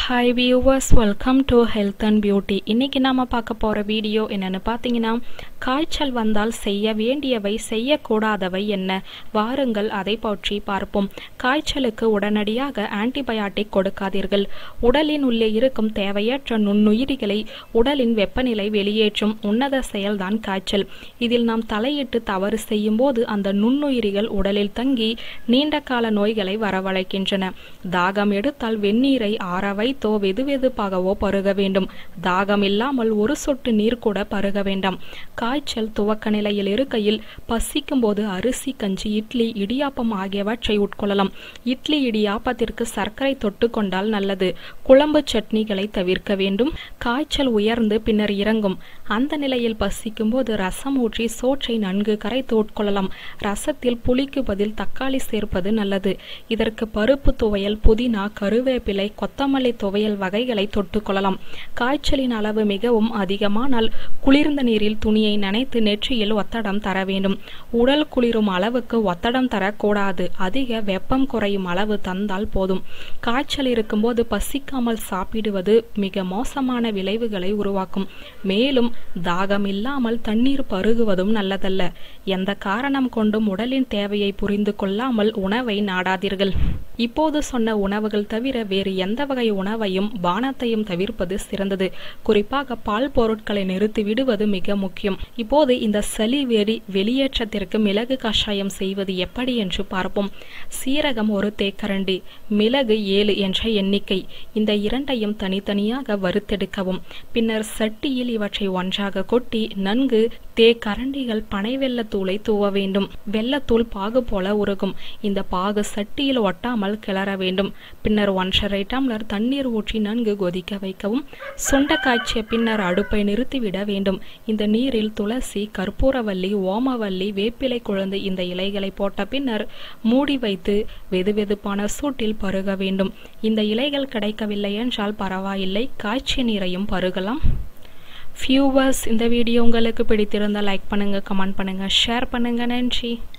hi viewers welcome to health and beauty இன்றைக்கி நாம் பார்க்க போகிற வீடியோ என்னென்னு பார்த்தீங்கன்னா காய்ச்சல் வந்தால் செய்ய வேண்டியவை செய்யக்கூடாதவை என்ன வாருங்கள் அதை பற்றி பார்ப்போம் காய்ச்சலுக்கு உடனடியாக ஆன்டிபயாட்டிக் கொடுக்காதீர்கள் உடலின் உள்ளே இருக்கும் தேவையற்ற நுண்ணுயிரிகளை உடலின் வெப்பநிலை வெளியேற்றும் உன்னத செயல்தான் காய்ச்சல் இதில் நாம் தலையிட்டு தவறு செய்யும்போது அந்த நுண்ணுயிரிகள் உடலில் தங்கி நீண்ட கால நோய்களை வரவழைக்கின்றன தாகம் எடுத்தால் வெந்நீரை ஆற வைத்தோ வெதுவெதுப்பாகவோ பருக வேண்டும் தாகம் இல்லாமல் ஒரு சொட்டு நீர் கூட பருக வேண்டாம் காய்ச்சல் துவக்க நிலையில் இருக்கையில் பசிக்கும் போது அரிசி கஞ்சி இட்லி இடியாப்பம் ஆகியவற்றை உட்கொள்ளலாம் இட்லி இடியாப்பத்திற்கு சர்க்கரை தொட்டு கொண்டால் நல்லது குழம்பு சட்னிகளை தவிர்க்க வேண்டும் காய்ச்சல் உயர்ந்து பின்னர் இறங்கும் அந்த நிலையில் பசிக்கும் போது ரசம் ஊற்றி சோற்றை நன்கு கரைத்து உட்கொள்ளலாம் ரசத்தில் புளிக்கு பதில் தக்காளி சேர்ப்பது நல்லது இதற்கு பருப்பு துவையல் புதினா கருவேப்பிலை கொத்தமல்லி துவையல் வகைகளை தொட்டுக்கொள்ளலாம் காய்ச்சலின் அளவு மிகவும் அதிகமானால் குளிர்ந்த நீரில் துணியை நனைத்து நெற்றியில் ஒத்தடம் தர வேண்டும் உடல் குளிரும் அளவுக்கு ஒத்தடம் தரக்கூடாது அதிக வெப்பம் குறையும் அளவு தந்தால் போதும் காய்ச்சல் இருக்கும்போது பசிக்காமல் சாப்பிடுவது மிக மோசமான விளைவுகளை உருவாக்கும் மேலும் தாகம் இல்லாமல் தண்ணீர் பருகுவதும் நல்லதல்ல எந்த காரணம் கொண்டும் உடலின் தேவையை புரிந்து கொள்ளாமல் உணவை நாடாதீர்கள் இப்போது சொன்ன உணவுகள் தவிர வேறு எந்த வகை உணவையும் பானத்தையும் தவிர்ப்பது சிறந்தது குறிப்பாக பால் பொருட்களை நிறுத்தி விடுவது மிக முக்கியம் இப்போது இந்த சளி வெறி வெளியேற்றத்திற்கு மிளகு கஷாயம் செய்வது எப்படி என்று பார்ப்போம் சீரகம் ஒரு தேக்கரண்டி மிளகு ஏழு என்ற எண்ணிக்கை இந்த இரண்டையும் தனித்தனியாக வறுத்தெடுக்கவும் பின்னர் சட்டியில் இவற்றை ஒன்றாக கொட்டி நன்கு தேக்கரண்டிகள் பனை வெள்ளத்தூளை தூவ வேண்டும் வெள்ளத்தூள் பாகு போல உருகும் இந்த பாகு சட்டியில் ஒட்டாமல் கிளற வேண்டும் பின்னர் ஒன்றரை டம்ளர் தண்ணீர் ஊற்றி நன்கு கொதிக்க வைக்கவும் சுண்ட காய்ச்சிய பின்னர் அடுப்பை நிறுத்திவிட வேண்டும் இந்த நீரில் துளசி கற்பூரவல்லி ஓமவல்லி வேப்பிலை குழந்து இந்த இலைகளை போட்ட பின்னர் மூடி வைத்து வெதுவெதுப்பான சூட்டில் பருக வேண்டும் இந்த இலைகள் கிடைக்கவில்லை என்றால் பரவாயில்லை காய்ச்சிய நீரையும் பருகலாம் வியூவர்ஸ் இந்த வீடியோ உங்களுக்கு பிடித்திருந்தால் லைக் பண்ணுங்கள் கமெண்ட் பண்ணுங்கள் ஷேர் பண்ணுங்கள் நன்றி